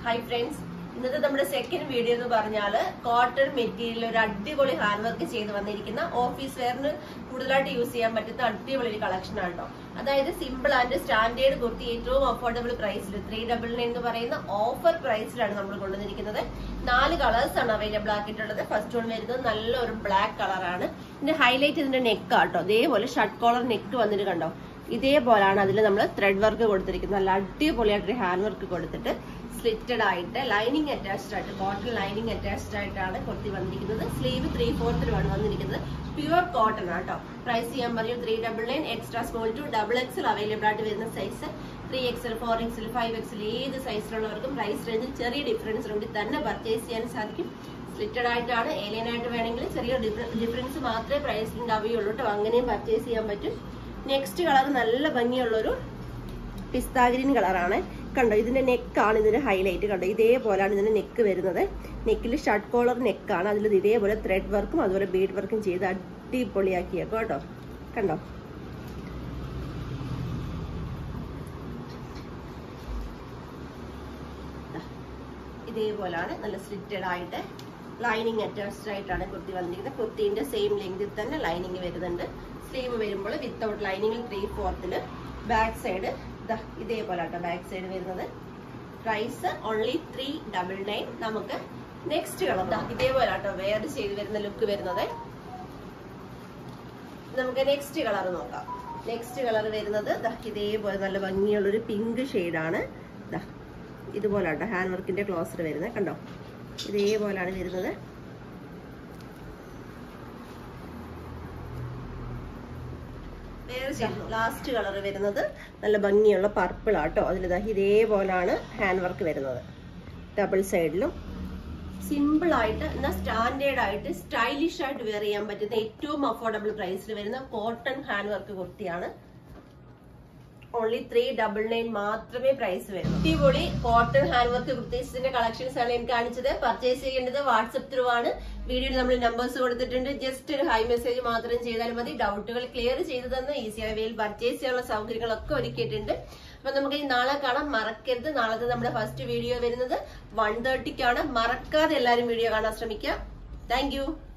hi friends ഇന്നത്തെ നമ്മുടെ second video എന്ന് പറഞ്ഞാല് കോട്ടൺ മെറ്റീരിയൽ ഒരു അടിപൊളി ഹാൻഡ് വർക്ക് ചെയ്ത് വന്നിരിക്കുന്ന ഓഫീസ് വെയറിന് കൂടുതലായിട്ട് യൂസ് ചെയ്യാൻ പറ്റുന്ന അടിപൊളി ഒരു കളക്ഷൻ ആണ് കേട്ടോ അതായത് സിമ്പിൾ ആൻഡ് സ്റ്റാൻഡേർഡ് കുർത്തി ഏറ്റവും അഫോർഡബിൾ പ്രൈസിൽ ത്രീ ഡബിൾ നയൻ എന്ന് പറയുന്ന ഓഫർ പ്രൈസിലാണ് നമ്മൾ കൊണ്ടുവന്നിരിക്കുന്നത് നാല് കളേഴ്സ് ആണ് അവൈലബിൾ ആക്കിയിട്ടുള്ളത് ഫസ്റ്റ് വൺ വരുന്നത് നല്ലൊരു ബ്ലാക്ക് കളറാണ് ഇതിന്റെ ഹൈലൈറ്റ് ഇതിന്റെ നെക്ക് ആട്ടോ അതേപോലെ ഷർട്ട് കോളർ നെക്ക് വന്നിട്ട് കണ്ടോ ഇതേപോലാണ് അതിൽ നമ്മൾ ത്രെഡ് വർക്ക് കൊടുത്തിരിക്കുന്നത് നല്ല അടിപൊളിയായിട്ടൊരു ഹാൻഡ് വർക്ക് കൊടുത്തിട്ട് സ്ലിറ്റഡ് ആയിട്ട് ലൈനിങ് അറ്റാച്ച്ഡ് ആയിട്ട് കോട്ടൺ ലൈനിങ് അറ്റാച്ച്ഡ് ആയിട്ടാണ് കുർത്തി വന്നിരിക്കുന്നത് സ്ലീവ് ത്രീ ഫോർത്തിലുമാണ് വന്നിരിക്കുന്നത് പ്യുവർ കോട്ടൺ ആട്ടോ പ്രൈസ് ചെയ്യാൻ പറയും three double nine extra small to double XL available ആയിട്ട് വരുന്ന size three XL four XL five XL ഏത് സൈസിലുള്ളവർക്കും പ്രൈസ് റേഞ്ചിൽ ചെറിയ ഡിഫറൻസ് ഉണ്ട് തന്നെ പർച്ചേസ് ചെയ്യാൻ സാധിക്കും സ്ലിറ്റഡ് ആയിട്ടാണ് ഏലിയൻ ആയിട്ട് വേണമെങ്കിൽ ചെറിയ ഡിഫറൻസ് മാത്രമേ പ്രൈസിൽ ഉണ്ടാവുകയുള്ളൂ കേട്ടോ അങ്ങനെയും പർച്ചേസ് ചെയ്യാൻ പറ്റും നെക്സ്റ്റ് കളർ നല്ല ഭംഗിയുള്ളൊരു പിസ്താ ഗ്രീൻ കളറാണ് കണ്ടോ ഇതിന്റെ നെക്കാണ് ഇതിന്റെ ഹൈലൈറ്റ് കണ്ടോ ഇതേപോലെയാണ് ഇതിന്റെ നെക്ക് വരുന്നത് നെക്കിൽ ഷർട്ട് കോളർ നെക്കാണ് അതിൽ ഇതേപോലെ ത്രെഡ് വർക്കും അതുപോലെ ബീഡ് വർക്കും ചെയ്ത് അടിപൊളിയാക്കിയേക്കോ കേട്ടോ കണ്ടോ ഇതേപോലാണ് നല്ല സ്ലിറ്റഡ് ആയിട്ട് ലൈനിങ് അറ്റാച്ച്ഡ് ആയിട്ടാണ് കുർത്തി വന്നിരിക്കുന്നത് കുർത്തിന്റെ സെയിം ലെങ്തിൽ തന്നെ ലൈനിങ് വരുന്നുണ്ട് സ്ലീവ് വരുമ്പോൾ വിത്തൗട്ട് ലൈനിങ്ങിൽ ത്രീ ഫോർത്തില് ബാക്ക് സൈഡ് ഇതേപോലെ ആട്ടോ ബാക്ക് സൈഡ് വരുന്നത് price only three double nine നമുക്ക് നെക്സ്റ്റ് കളർ ഇതേപോലെ ആട്ടോ വേറെ ചെയ്ത് വരുന്ന ലുക്ക് വരുന്നത് നമുക്ക് നെക്സ്റ്റ് കളർ നോക്കാം നെക്സ്റ്റ് കളർ വരുന്നത് ദാ ഇതേപോലെ നല്ല ഭംഗിയുള്ള ഒരു പിങ്ക് ഷെയ്ഡാണ് ദാ ഇതുപോലെ ആട്ടോ ഹാൻഡ് വർക്കിന്റെ ക്ലോസർ വരുന്നത് കണ്ടോ ഇതേപോലാണ് വരുന്നത് ലാസ്റ്റ് കളർ വരുന്നത് നല്ല ഭംഗിയുള്ള പർപ്പിൾ ആട്ടോ അതിൽ ഇതേപോലാണ് ഹാൻഡ് വർക്ക് വരുന്നത് ഡബിൾ സൈഡിലും സിമ്പിൾ ആയിട്ട് എന്നാൽ സ്റ്റാൻഡേർഡ് ആയിട്ട് സ്റ്റൈലിഷ് ആയിട്ട് വെയർ ചെയ്യാൻ പറ്റുന്ന ഏറ്റവും അഫോർഡബിൾ പ്രൈസിൽ വരുന്ന കോട്ടൺ ഹാൻഡ് വർക്ക് കുർത്തിയാണ് ഓൺലി ത്രീ ഡബിൾ നയൻ മാത്രമേ പ്രൈസ് വരും അടിപൊളി കോട്ടൺ ഹാൻഡ് വർക്ക് കുർത്തീസിന്റെ കളക്ഷൻസ് ആണ് എനിക്ക് കാണിച്ചത് പർച്ചേസ് ചെയ്യേണ്ടത് വാട്സപ്പ് ത്രൂ ആണ് വീഡിയോയിൽ നമ്മൾ നമ്പേഴ്സ് കൊടുത്തിട്ടുണ്ട് ജസ്റ്റ് ഒരു ഹൈ മെസ്സേജ് മാത്രം ചെയ്താൽ മതി ഡൗട്ടുകൾ ക്ലിയർ ചെയ്തു തന്ന് ഈസി അവയിൽ പർച്ചേസ് ചെയ്യാനുള്ള സൗകര്യങ്ങളൊക്കെ ഒരുക്കിയിട്ടുണ്ട് അപ്പൊ നമുക്ക് ഈ നാളെ കാണാം മറക്കരുത് നാളത്തെ നമ്മുടെ ഫസ്റ്റ് വീഡിയോ വരുന്നത് വൺ തേർട്ടിക്കാണ് മറക്കാതെ എല്ലാവരും വീഡിയോ കാണാൻ ശ്രമിക്കുക താങ്ക്